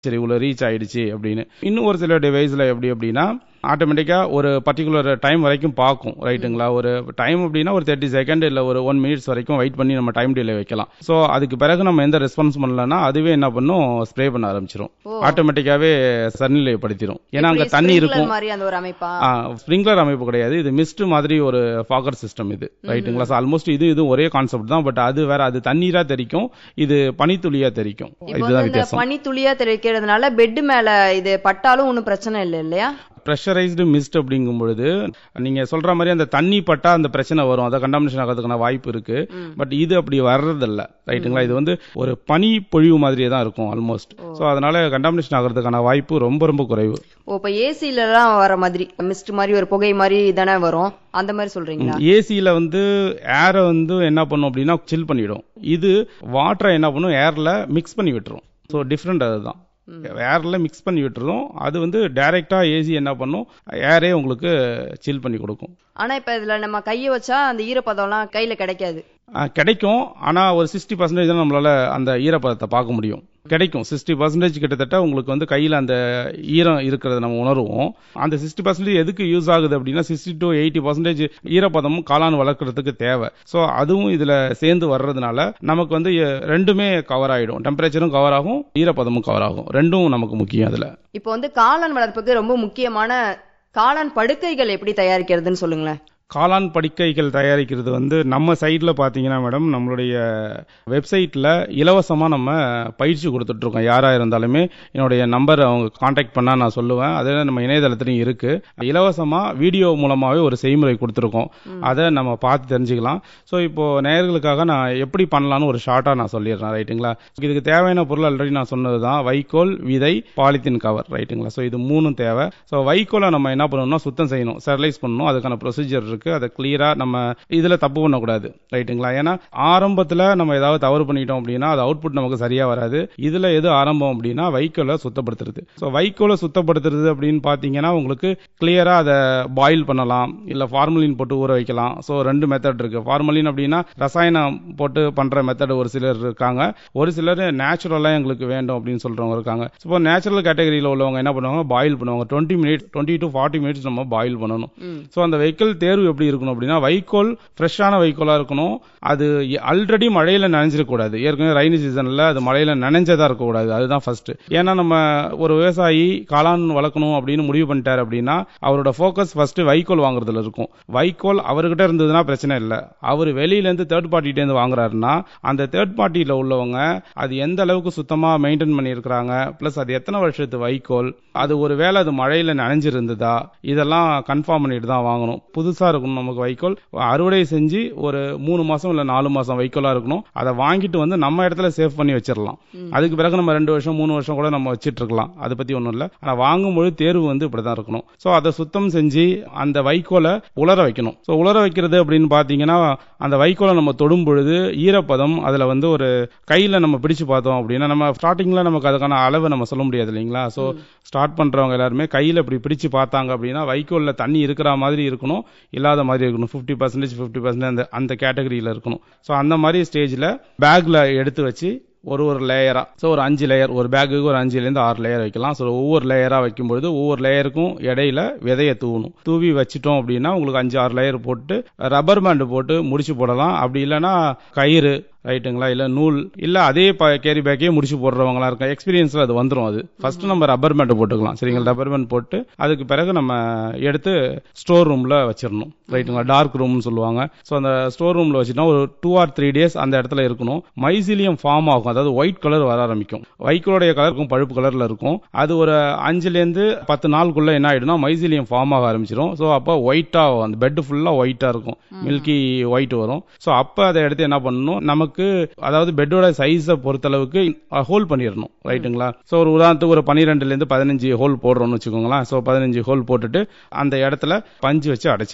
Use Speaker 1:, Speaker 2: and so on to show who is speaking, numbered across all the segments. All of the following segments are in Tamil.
Speaker 1: சரி இவ்வளோ ரீச் ஆயிடுச்சு அப்படின்னு இன்னும் ஒரு சில டிவைஸில் எப்படி அப்படின்னா ஆட்டோமேட்டிக்காக ஒரு பர்டிகுலர் டைம் வரைக்கும் பார்க்கும் ரைட்டுங்களா ஒரு டைம் அப்படின்னா ஒரு தேர்ட்டி செகண்ட் இல்லை ஒரு ஒன் மினிட்ஸ் வரைக்கும் வெயிட் பண்ணி நம்ம டைம் டிலே வைக்கலாம் ஸோ அதுக்கு பிறகு நம்ம எந்த ரெஸ்பான்ஸ் பண்ணலன்னா அதுவே என்ன பண்ணும் ஸ்ப்ரே பண்ண ஆரம்பிச்சிடும் ஆட்டோமேட்டிக்காவே சன்னிலைப்படுத்திடும் ஏன்னா அங்கே
Speaker 2: எப்படி
Speaker 1: தண்ணி
Speaker 2: sprinkler
Speaker 1: இருக்கும்
Speaker 2: மாதிரி அந்த ஒரு அமைப்பா
Speaker 1: ஸ்ப்ரிங்க்லர் அமைப்பு கிடையாது இது மிஸ்ட் மாதிரி ஒரு ஃபாகர் சிஸ்டம் இது ரைட்டுங்களா ஸோ ஆல்மோஸ்ட் இது இது ஒரே கான்செப்ட் தான் பட் அது வேற அது தண்ணீரா தெரிக்கும் இது பனித்துளியா தெரிக்கும்
Speaker 2: இப்போ
Speaker 1: இதுதான்
Speaker 2: வந்து இந்த
Speaker 1: வித்தியாசம்
Speaker 2: பனி துளியா தெளிக்கிறதுனால பெட் மேல இது பட்டாலும் ஒண்ணும் பிரச்சனை இல்லை இல்லையா
Speaker 1: ப்ரெஷரைஸ்டு மிஸ்ட் அப்படிங்கும் பொழுது நீங்க சொல்ற மாதிரி அந்த தண்ணி பட்டா அந்த பிரச்சனை வரும் அதை கண்டாமினேஷன் ஆகிறதுக்கான வாய்ப்பு இருக்கு பட் இது அப்படி வர்றதில்ல ரைட்டுங்களா இது வந்து ஒரு பனி பொழிவு மாதிரியே தான் இருக்கும் ஆல்மோஸ்ட் ஸோ அதனால கண்டாமினேஷன் ஆகிறதுக்கான வாய்ப்பு ரொம்ப ரொம்ப குறைவு
Speaker 2: ஓ இப்ப ஏசில எல்லாம் வர மாதிரி மிஸ்ட் மாதிரி ஒரு புகை மாதிரி தானே வரும் அந்த மாதிரி சொல்றீங்களா
Speaker 1: ஏசியில் வந்து ஏரை வந்து என்ன பண்ணும் அப்படின்னா சில் பண்ணிடும் இது வாட்டரை என்ன பண்ணும் ஏரில் மிக்ஸ் பண்ணி விட்டுரும் ஸோ டிஃப்ரெண்ட் அதுதான் ஏர்ல மிக்ஸ் பண்ணி விட்டுரும் அது வந்து டைரக்டா ஏசி என்ன பண்ணும் ஏரே உங்களுக்கு சில் பண்ணி கொடுக்கும்
Speaker 2: ஆனா இப்ப இதுல நம்ம கைய வச்சா அந்த ஈரப்பதம்லாம் கையில கிடைக்காது
Speaker 1: ஆ, கிடைக்கும் ஆனா ஒரு சிக்ஸ்டி பர்சன்டேஜ் தான் நம்மளால அந்த ஈரப்பதத்தை பார்க்க முடியும் கிடைக்கும் சிக்ஸ்டி பர்சன்டேஜ் கிட்டத்தட்ட உங்களுக்கு வந்து கையில் அந்த ஈரம் இருக்கிறத நம்ம உணருவோம் அந்த சிக்ஸ்டி பர்சன்டேஜ் எதுக்கு யூஸ் ஆகுது அப்படின்னா சிக்ஸ்டி டு எயிட்டி பர்சன்டேஜ் ஈரப்பதமும் காளான் வளர்க்கறதுக்கு தேவை ஸோ அதுவும் இதில் சேர்ந்து வர்றதுனால நமக்கு வந்து எ, ரெண்டுமே கவர் ஆகிடும் டெம்பரேச்சரும் கவர் ஆகும் ஈரப்பதமும் கவர் ஆகும் ரெண்டும் நமக்கு முக்கியம் அதில்
Speaker 2: இப்போ வந்து காளான் வளர்ப்புக்கு ரொம்ப முக்கியமான காளான் படுக்கைகள் எப்படி தயாரிக்கிறதுன்னு சொல்லுங்களேன்
Speaker 1: காளான் படுக்கைகள் தயாரிக்கிறது வந்து நம்ம சைடில் பார்த்தீங்கன்னா மேடம் நம்மளுடைய வெப்சைட்டில் இலவசமாக நம்ம பயிற்சி கொடுத்துட்ருக்கோம் யாராக இருந்தாலுமே என்னுடைய நம்பர் அவங்க காண்டாக்ட் பண்ணால் நான் சொல்லுவேன் அதே நம்ம இணையதளத்துலையும் இருக்குது இலவசமாக வீடியோ மூலமாகவே ஒரு செய்முறை கொடுத்துருக்கோம் அதை நம்ம பார்த்து தெரிஞ்சுக்கலாம் ஸோ இப்போது நேயர்களுக்காக நான் எப்படி பண்ணலான்னு ஒரு ஷார்ட்டாக நான் சொல்லிடுறேன் ரைட்டுங்களா இதுக்கு தேவையான பொருள் ஆல்ரெடி நான் சொன்னது தான் வைக்கோல் விதை பாலித்தீன் கவர் ரைட்டுங்களா ஸோ இது மூணும் தேவை ஸோ வைக்கோலை நம்ம என்ன பண்ணணும்னா சுத்தம் செய்யணும் ஸ்டெர்லைஸ் பண்ணணும் அதுக்கான ப்ரொசீஜர் இருக்கு அதை கிளியரா நம்ம இதுல தப்பு பண்ணக்கூடாது ரைட்டுங்களா ஏன்னா ஆரம்பத்துல நம்ம ஏதாவது தவறு பண்ணிட்டோம் அப்படின்னா அது அவுட்புட் நமக்கு சரியா வராது இதுல எது ஆரம்பம் அப்படின்னா வைக்கோலை சுத்தப்படுத்துறது ஸோ வைக்கோலை சுத்தப்படுத்துறது அப்படின்னு பாத்தீங்கன்னா உங்களுக்கு கிளியரா அதை பாயில் பண்ணலாம் இல்ல ஃபார்மலின் போட்டு ஊற வைக்கலாம் ஸோ ரெண்டு மெத்தட் இருக்கு ஃபார்மலின் அப்படின்னா ரசாயனம் போட்டு பண்ற மெத்தட் ஒரு சிலர் இருக்காங்க ஒரு சிலர் நேச்சுரலா எங்களுக்கு வேண்டும் அப்படின்னு சொல்றவங்க இருக்காங்க இப்போ நேச்சுரல் கேட்டகரியில் உள்ளவங்க என்ன பண்ணுவாங்க பாயில் பண்ணுவாங்க twenty minutes twenty to forty minutes நம்ம பாயில் பண்ணணும் ஸோ அந்த வைக்கோல் தேர்வு எப்படி இருக்கணும் அப்படின்னா வைக்கோல் ஃப்ரெஷ்ஷான வைக்கோலா இருக்கணும் அது ஆல்ரெடி மழையில நனைஞ்சிடக்கூடாது ஏற்கனவே ரைனி சீசன்ல அது மழையில நனைஞ்சதா இருக்கக்கூடாது அதுதான் ஃபர்ஸ்ட் ஏன்னா நம்ம ஒரு விவசாயி காளான் வளர்க்கணும் அப்படின்னு முடிவு பண்ணிட்டாரு அப்படின்னா அவரோட ஃபோக்கஸ் ஃபர்ஸ்ட் வைக்கோல் வாங்குறதுல இருக்கும் வைக்கோல் அவர்கிட்ட இருந்ததுன்னா பிரச்சனை இல்லை அவர் வெளியில இருந்து தேர்ட் பார்ட்டிகிட்ட இருந்து வாங்குறாருன்னா அந்த தேர்ட் பார்ட்டியில உள்ளவங்க அது எந்த அளவுக்கு சுத்தமா மெயின்டைன் பண்ணியிருக்கிறாங்க பிளஸ் அது எத்தனை வருஷத்து வைக்கோல் அது ஒரு வேளை அது மழையில நனைஞ்சிருந்ததா இதெல்லாம் கன்ஃபார்ம் பண்ணிட்டு தான் வாங்கணும் புதுசா இருக்கணும் நமக்கு வைக்கோல் அறுவடை செஞ்சு ஒரு மூணு மாசம் இல்ல நாலு மாசம் வைக்கோலா இருக்கணும் அதை வாங்கிட்டு வந்து நம்ம இடத்துல சேவ் பண்ணி வச்சிடலாம் அதுக்கு பிறகு நம்ம ரெண்டு வருஷம் மூணு வருஷம் கூட நம்ம வச்சிட்டு இருக்கலாம் அதை பத்தி ஒண்ணும் இல்ல ஆனா வாங்கும்போது தேர்வு வந்து இப்படிதான் இருக்கணும் சோ அதை சுத்தம் செஞ்சு அந்த வைக்கோலை உலர வைக்கணும் சோ உலர வைக்கிறது அப்படின்னு பாத்தீங்கன்னா அந்த வைக்கோலை நம்ம தொடும் பொழுது ஈரப்பதம் அதுல வந்து ஒரு கையில நம்ம பிடிச்சு பார்த்தோம் அப்படின்னா நம்ம ஸ்டார்டிங்ல நமக்கு அதுக்கான அளவு நம்ம சொல்ல முடியாது இல்லைங்களா சோ ஸ்டார்ட் பண்றவங்க எல்லாருமே கையில இப்படி பிடிச்சு பார்த்தாங்க அப்படின்னா வைக்கோல்ல தண்ணி இருக்கிற மாதிரி இருக்கணும் இல்லாத மாதிரி இருக்கணும் ஃபிஃப்டி பர்சன்டேஜ் ஃபிஃப்டி பர்சன்டேஜ் அந்த அந்த கேட்டகரியில இருக்கணும் ஸோ அந்த மாதிரி ஸ்டேஜ்ல பேக்ல எடுத்து வச்சு ஒரு ஒரு லேயரா ஸோ ஒரு அஞ்சு லேயர் ஒரு பேக்குக்கு ஒரு அஞ்சுலேருந்து ஆறு லேயர் வைக்கலாம் ஸோ ஒவ்வொரு லேயரா வைக்கும்பொழுது ஒவ்வொரு லேயருக்கும் இடையில விதையை தூவணும் தூவி வச்சிட்டோம் அப்படின்னா உங்களுக்கு அஞ்சு ஆறு லேயர் போட்டு ரப்பர் பேண்ட் போட்டு முடிச்சு போடலாம் அப்படி இல்லைன்னா கயிறு ரைட்டுங்களா இல்ல நூல் இல்ல அதே கேரி பேக்கே முடிச்சு போடுறவங்களா இருக்க எக்ஸ்பீரியன்ஸ்ல அது வந்துரும் அது ஃபர்ஸ்ட் நம்ம ரப்பர் பேண்ட் போட்டுக்கலாம் சரிங்களா ரப்பர் பேண்ட் போட்டு அதுக்கு பிறகு நம்ம எடுத்து ஸ்டோர் ரூம்ல வச்சிடணும் ரைட்டுங்களா டார்க் ரூம்னு சொல்லுவாங்க ஸோ அந்த ஸ்டோர் ரூம்ல வச்சுட்டா ஒரு டூ ஆர் த்ரீ டேஸ் அந்த இடத்துல இருக்கணும் மைசீலியம் ஃபார்ம் ஆகும் அதாவது ஒயிட் கலர் வர ஆரம்பிக்கும் வைக்கோலுடைய கலர் இருக்கும் பழுப்பு கலர்ல இருக்கும் அது ஒரு அஞ்சுல இருந்து பத்து நாளுக்குள்ள என்ன ஆயிடும்னா மைசீலியம் ஃபார்ம் ஆக ஆரம்பிச்சிடும் ஸோ அப்போ ஒயிட்டா அந்த பெட் ஃபுல்லா ஒயிட்டா இருக்கும் மில்கி ஒயிட் வரும் ஸோ அப்போ அதை எடுத்து என்ன பண்ணணும் நமக்கு அதாவது பெட்டோட சைஸை பொறுத்தளவுக்கு ஹோல் பண்ணிடணும் ரைட்டுங்களா ஸோ ஒரு உதாரணத்துக்கு ஒரு பன்னிரெண்டுல இருந்து பதினஞ்சு ஹோல் போடுறோம்னு வச்சுக்கோங்களேன் ஸோ பதினஞ்சு ஹோல் போட்டுட்டு அந்த இடத்துல பஞ்சு வச்சு அடைச்சிடணும்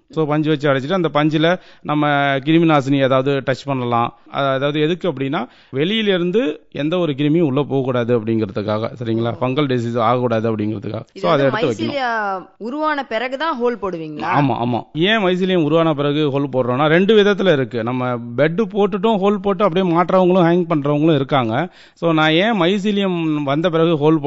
Speaker 1: ஸோ பஞ்சு வச்சு அடைச்சிட்டு அந்த பஞ்சில் நம்ம கிருமி நாசினி ஏதாவது டச் பண்ணலாம் அ- அதாவது எதுக்கு அப்படின்னா வெளியிலிருந்து எந்த ஒரு கிருமியும் உள்ள போகக்கூடாது அப்படிங்கிறதுக்காக சரிங்களா ஃபங்கல் டிசீஸ் ஆகக்கூடாது அப்படிங்கிறதுக்காக
Speaker 2: இது
Speaker 1: ஸோ அதை
Speaker 2: வந்து
Speaker 1: எடுத்து வைக்கணும்
Speaker 2: மைசீலியா உருவான பிறகுதான் ஹோல் போடுவீங்களா
Speaker 1: ஆமா ஆமா ஏன் மைசிலியம் உருவான பிறகு ஹோல் போடுறோம்னா ரெண்டு விதத்துல இருக்கு நம்ம பெட் போட்டுட்டும் ஹோல் போட்டு அப்படியே மாற்றவங்களும் ஹேங் பண்றவங்களும் இருக்காங்க ஸோ நான் ஏன் மைசிலியம் வந்த பிறகு ஹோல்